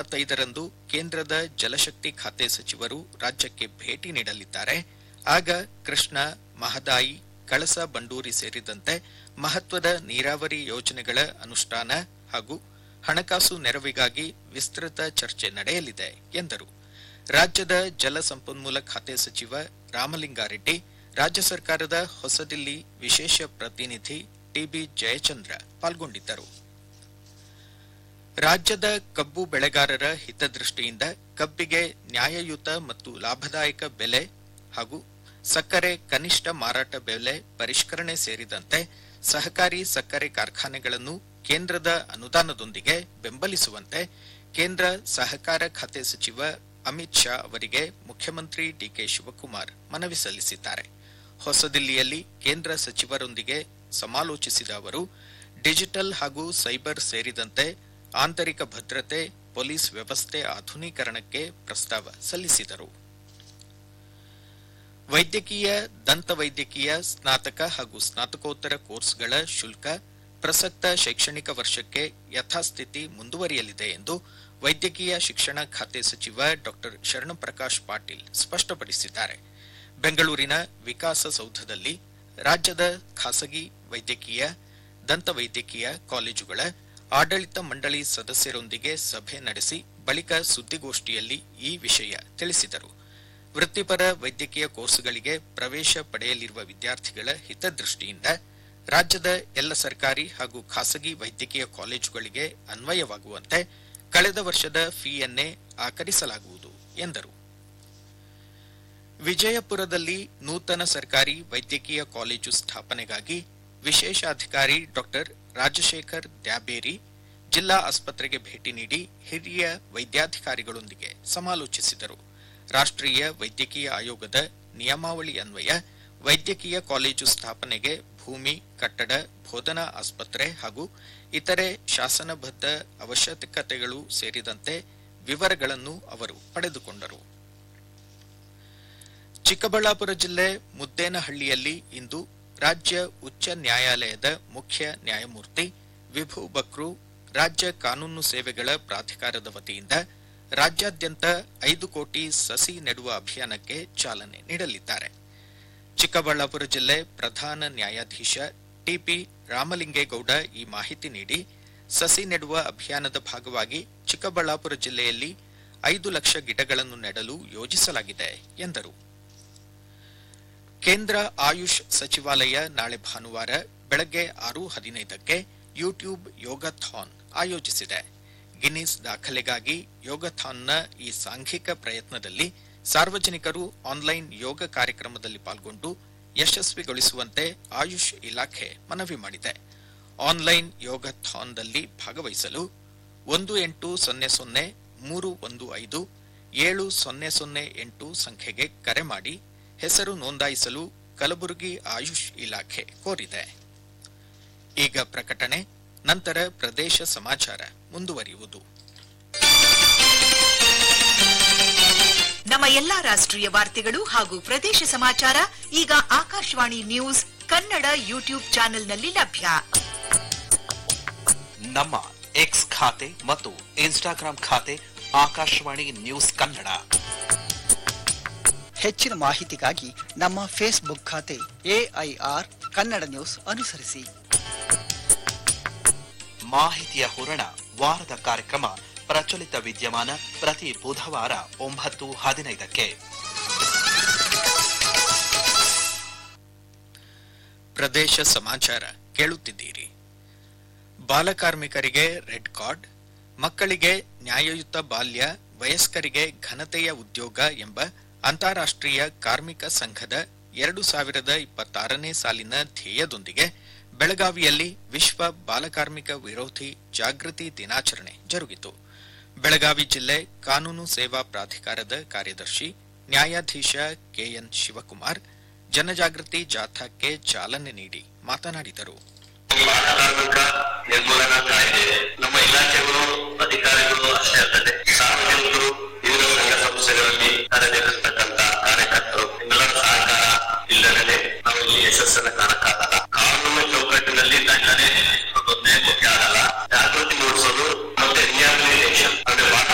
ಇಪ್ಪತ್ತೈದರಂದು ಕೇಂದ್ರದ ಜಲಶಕ್ತಿ ಖಾತೆ ಸಚಿವರು ರಾಜ್ಯಕ್ಕೆ ಭೇಟಿ ನೀಡಲಿದ್ದಾರೆ ಆಗ ಕೃಷ್ಣ ಮಹದಾಯಿ ಕಳಸ ಬಂಡೂರಿ ಸೇರಿದಂತೆ ಮಹತ್ವದ ನೀರಾವರಿ ಯೋಜನೆಗಳ ಅನುಷ್ಠಾನ ಹಾಗೂ ಹಣಕಾಸು ನೆರವಿಗಾಗಿ ವಿಸ್ತೃತ ಚರ್ಚೆ ನಡೆಯಲಿದೆ ಎಂದರು ರಾಜ್ಯದ ಜಲ ಸಂಪನ್ಮೂಲ ಖಾತೆ ಸಚಿವ ರಾಮಲಿಂಗಾರೆಡ್ಡಿ ರಾಜ್ಯ ಸರ್ಕಾರದ ಹೊಸದಿಲ್ಲಿ ವಿಶೇಷ ಪ್ರತಿನಿಧಿ ಟಿಬಿ ಜಯಚಂದ್ರ ಪಾಲ್ಗೊಂಡಿದ್ದರು ರಾಜ್ಯದ ಕಬ್ಬು ಬೆಳೆಗಾರರ ಹಿತದೃಷ್ಟಿಯಿಂದ ಕಬ್ಬಿಗೆ ನ್ಯಾಯಯುತ ಮತ್ತು ಲಾಭದಾಯಕ ಬೆಲೆ ಹಾಗೂ ಸಕ್ಕರೆ ಕನಿಷ್ಠ ಮಾರಾಟ ಬೆಲೆ ಪರಿಷ್ಕರಣೆ ಸೇರಿದಂತೆ ಸಹಕಾರಿ ಸಕ್ಕರೆ ಕಾರ್ಖಾನೆಗಳನ್ನು ಕೇಂದ್ರದ ಅನುದಾನದೊಂದಿಗೆ ಬೆಂಬಲಿಸುವಂತೆ ಕೇಂದ್ರ ಸಹಕಾರ ಖಾತೆ ಸಚಿವ ಅಮಿತ್ ಶಾ ಅವರಿಗೆ ಮುಖ್ಯಮಂತ್ರಿ ಡಿಕೆ ಶಿವಕುಮಾರ್ ಮನವಿ ಸಲ್ಲಿಸಿದ್ದಾರೆ ಹೊಸದಿಲ್ಲಿಯಲ್ಲಿ ಕೇಂದ್ರ ಸಚಿವರೊಂದಿಗೆ ಸಮಾಲೋಚಿಸಿದ ಅವರು ಡಿಜಿಟಲ್ ಹಾಗೂ ಸೈಬರ್ ಸೇರಿದಂತೆ ಆಂತರಿಕ ಭದ್ರತೆ ಪೊಲೀಸ್ ವ್ಯವಸ್ಥೆ ಆಧುನೀಕರಣಕ್ಕೆ ಪ್ರಸ್ತಾವ ಸಲ್ಲಿಸಿದರು ವೈದ್ಯಕೀಯ ದಂತವೈದ್ಯಕೀಯ ಸ್ನಾತಕ ಹಾಗೂ ಸ್ನಾತಕೋತ್ತರ ಕೋರ್ಸ್ಗಳ ಶುಲ್ಕ ಪ್ರಸಕ್ತ ಶೈಕ್ಷಣಿಕ ವರ್ಷಕ್ಕೆ ಯಥಾಸ್ಥಿತಿ ಮುಂದುವರಿಯಲಿದೆ ಎಂದು ವೈದ್ಯಕೀಯ ಶಿಕ್ಷಣ ಖಾತೆ ಸಚಿವ ಡಾ ಶರಣಪ್ರಕಾಶ್ ಪಾಟೀಲ್ ಸ್ಪಷ್ಟಪಡಿಸಿದ್ದಾರೆ ಬೆಂಗಳೂರಿನ ವಿಕಾಸಸೌಧದಲ್ಲಿ ರಾಜ್ಯದ ಖಾಸಗಿ ವೈದ್ಯಕೀಯ ದಂತವೈದ್ಯಕೀಯ ಕಾಲೇಜುಗಳ ಆಡಳಿತ ಮಂಡಳಿ ಸದಸ್ಯರೊಂದಿಗೆ ಸಭೆ ನಡೆಸಿ ಬಳಿಕ ಸುದ್ದಿಗೋಷ್ಠಿಯಲ್ಲಿ ಈ ವಿಷಯ ತಿಳಿಸಿದರು ವೃತ್ತಿಪರ ವೈದ್ಯಕೀಯ ಕೋರ್ಸ್ಗಳಿಗೆ ಪ್ರವೇಶ ಪಡೆಯಲಿರುವ ವಿದ್ಯಾರ್ಥಿಗಳ ಹಿತದೃಷ್ಟಿಯಿಂದ ರಾಜ್ಯದ ಎಲ್ಲ ಸರ್ಕಾರಿ ಹಾಗೂ ಖಾಸಗಿ ವೈದ್ಯಕೀಯ ಕಾಲೇಜುಗಳಿಗೆ ಅನ್ವಯವಾಗುವಂತೆ ಕಳೆದ ವರ್ಷದ ಫೀಯನ್ನೇ ಆಕರಿಸಲಾಗುವುದು ಎಂದರು ವಿಜಯಪುರದಲ್ಲಿ ನೂತನ ಸರ್ಕಾರಿ ವೈದ್ಯಕೀಯ ಕಾಲೇಜು ಸ್ಥಾಪನೆಗಾಗಿ ವಿಶೇಷಾಧಿಕಾರಿ ಡಾಕ್ಟರ್ ರಾಜಶೇಖರ್ ದ್ಯಾಬೇರಿ ಜಿಲ್ಲಾ ಆಸ್ಪತ್ರೆಗೆ ಭೇಟಿ ನೀಡಿ ಹಿರಿಯ ವೈದ್ಯಾಧಿಕಾರಿಗಳೊಂದಿಗೆ ಸಮಾಲೋಚಿಸಿದರು ರಾಷ್ಟ್ರೀಯ ವೈದ್ಯಕೀಯ ಆಯೋಗದ ನಿಯಮಾವಳಿ ಅನ್ವಯ ವೈದ್ಯಕೀಯ ಕಾಲೇಜು ಸ್ಥಾಪನೆಗೆ ಭೂಮಿ ಕಟ್ಟಡ ಬೋಧನಾ ಆಸ್ಪತ್ರೆ ಹಾಗೂ ಇತರೆ ಶಾಸನಬದ್ಧ ಅವಶ್ಯಕತೆಗಳು ಸೇರಿದಂತೆ ವಿವರಗಳನ್ನು ಅವರು ಪಡೆದುಕೊಂಡರು ಚಿಕ್ಕಬಳ್ಳಾಪುರ ಜಿಲ್ಲೆ ಮುದ್ದೇನಹಳ್ಳಿಯಲ್ಲಿ ಇಂದು ರಾಜ್ಯ ಉಚ್ಚ ನ್ಯಾಯಾಲಯದ ಮುಖ್ಯ ನ್ಯಾಯಮೂರ್ತಿ ವಿಭು ಬಕ್ರು ರಾಜ್ಯ ಕಾನೂನು ಸೇವೆಗಳ ಪ್ರಾಧಿಕಾರದ ವತಿಯಿಂದ ರಾಜ್ಯಾದ್ಯಂತ ಐದು ಕೋಟಿ ಸಸಿ ನೆಡುವ ಅಭಿಯಾನಕ್ಕೆ ಚಾಲನೆ ನೀಡಲಿದ್ದಾರೆ ಚಿಕ್ಕಬಳ್ಳಾಪುರ ಜಿಲ್ಲೆ ಪ್ರಧಾನ ನ್ಯಾಯಾಧೀಶ ಟಿಪಿ ರಾಮಲಿಂಗೇಗೌಡ ಈ ಮಾಹಿತಿ ನೀಡಿ ಸಸಿ ನೆಡುವ ಅಭಿಯಾನದ ಭಾಗವಾಗಿ ಚಿಕ್ಕಬಳ್ಳಾಪುರ ಜಿಲ್ಲೆಯಲ್ಲಿ ಐದು ಲಕ್ಷ ಗಿಡಗಳನ್ನು ನೆಡಲು ಯೋಜಿಸಲಾಗಿದೆ ಎಂದರು ಕೇಂದ್ರ ಆಯುಷ್ ಸಚಿವಾಲಯ ನಾಳೆ ಭಾನುವಾರ ಬೆಳಗ್ಗೆ ಆರು ಹದಿನೈದಕ್ಕೆ ಯೂಟ್ಯೂಬ್ ಯೋಗಥಾನ್ ಆಯೋಜಿಸಿದೆ ಗಿನ್ನಿಸ್ ದಾಖಲೆಗಾಗಿ ಯೋಗಥಾನ್ನ ಈ ಸಾಂಘಿಕ ಪ್ರಯತ್ನದಲ್ಲಿ ಸಾರ್ವಜನಿಕರು ಆನ್ಲೈನ್ ಯೋಗ ಕಾರ್ಯಕ್ರಮದಲ್ಲಿ ಪಾಲ್ಗೊಂಡು ಯಶಸ್ವಿಗೊಳಿಸುವಂತೆ ಆಯುಷ್ ಇಲಾಖೆ ಮನವಿ ಮಾಡಿದೆ ಆನ್ಲೈನ್ ಯೋಗಥಾನ್ದಲ್ಲಿ ಭಾಗವಹಿಸಲು ಒಂದು ಎಂಟು ಸೊನ್ನೆ ಸೊನ್ನೆ ಮೂರು ಒಂದು ಐದು ಏಳು ಸೊನ್ನೆ ಸೊನ್ನೆ ಎಂಟು ಸಂಖ್ಯೆಗೆ ಕರೆ ಮಾಡಿ ಹೆಸರು ನೋಂದಾಯಿಸಲು ಕಲಬುರಗಿ ಆಯುಷ್ ಇಲಾಖೆ ಕೋರಿದೆ ಈಗ ಪ್ರಕಟಣೆ ನಂತರ ಪ್ರದೇಶ ಸಮಾಚಾರ ಮುಂದುವರಿಯುವುದು ನಮ್ಮ ಎಲ್ಲಾ ರಾಷ್ಟ್ರೀಯ ವಾರ್ತೆಗಳು ಹಾಗೂ ಪ್ರದೇಶ ಸಮಾಚಾರ ಈಗ ಆಕಾಶವಾಣಿ ನ್ಯೂಸ್ ಕನ್ನಡ ಯೂಟ್ಯೂಬ್ ಚಾನೆಲ್ನಲ್ಲಿ ಲಭ್ಯ ನಮ್ಮ ಎಕ್ಸ್ ಖಾತೆ ಮತ್ತು ಇನ್ಸ್ಟಾಗ್ರಾಂ ಖಾತೆ ಆಕಾಶವಾಣಿ ನ್ಯೂಸ್ ಕನ್ನಡ ಹೆಚ್ಚಿನ ಮಾಹಿತಿಗಾಗಿ ನಮ್ಮ ಫೇಸ್ಬುಕ್ ಖಾತೆ ಎಐಆರ್ ಕನ್ನಡ ನ್ಯೂಸ್ ಅನುಸರಿಸಿ ಮಾಹಿತಿಯ ಹೂರಣ ವಾರದ ಕಾರ್ಯಕ್ರಮ ಪ್ರಚಲಿತ ವಿದ್ಯಮಾನ ಪ್ರತಿ ಬುಧವಾರ ಒಂಬತ್ತು ಹದಿನೈದಕ್ಕೆ ಪ್ರದೇಶ ಸಮಾಚಾರ ಕೇಳುತ್ತಿದ್ದೀರಿ ಬಾಲಕಾರ್ಮಿಕರಿಗೆ ರೆಡ್ ಕಾರ್ಡ್ ಮಕ್ಕಳಿಗೆ ನ್ಯಾಯಯುತ ಬಾಲ್ಯ ವಯಸ್ಕರಿಗೆ ಘನತೆಯ ಉದ್ಯೋಗ ಎಂಬ ಅಂತಾರಾಷ್ಟ್ರೀಯ ಕಾರ್ಮಿಕ ಸಂಘದ ಎರಡು ಸಾವಿರದ ಇಪ್ಪತ್ತಾರನೇ ಸಾಲಿನ ಧ್ಯೇಯದೊಂದಿಗೆ ಬೆಳಗಾವಿಯಲ್ಲಿ ವಿಶ್ವ ಬಾಲಕಾರ್ಮಿಕ ವಿರೋಧಿ ಜಾಗೃತಿ ದಿನಾಚರಣೆ ಜರುಗಿತು ಬೆಳಗಾವಿ ಜಿಲ್ಲೆ ಕಾನೂನು ಸೇವಾ ಪ್ರಾಧಿಕಾರದ ಕಾರ್ಯದರ್ಶಿ ನ್ಯಾಯಾಧೀಶ ಕೆಎನ್ ಶಿವಕುಮಾರ್ ಜನಜಾಗೃತಿ ಜಾಥಾಕ್ಕೆ ಚಾಲನೆ ನೀಡಿ ಮಾತನಾಡಿದರು ಬಾಲಕಾರ್ಮಿಕ ನಿರ್ಮೂಲನಾ ಕಾಯ್ದೆ ನಮ್ಮ ಇಲಾಖೆಗಳು ಅಧಿಕಾರಿಗಳು ಅಷ್ಟೇ ಅಲ್ಲ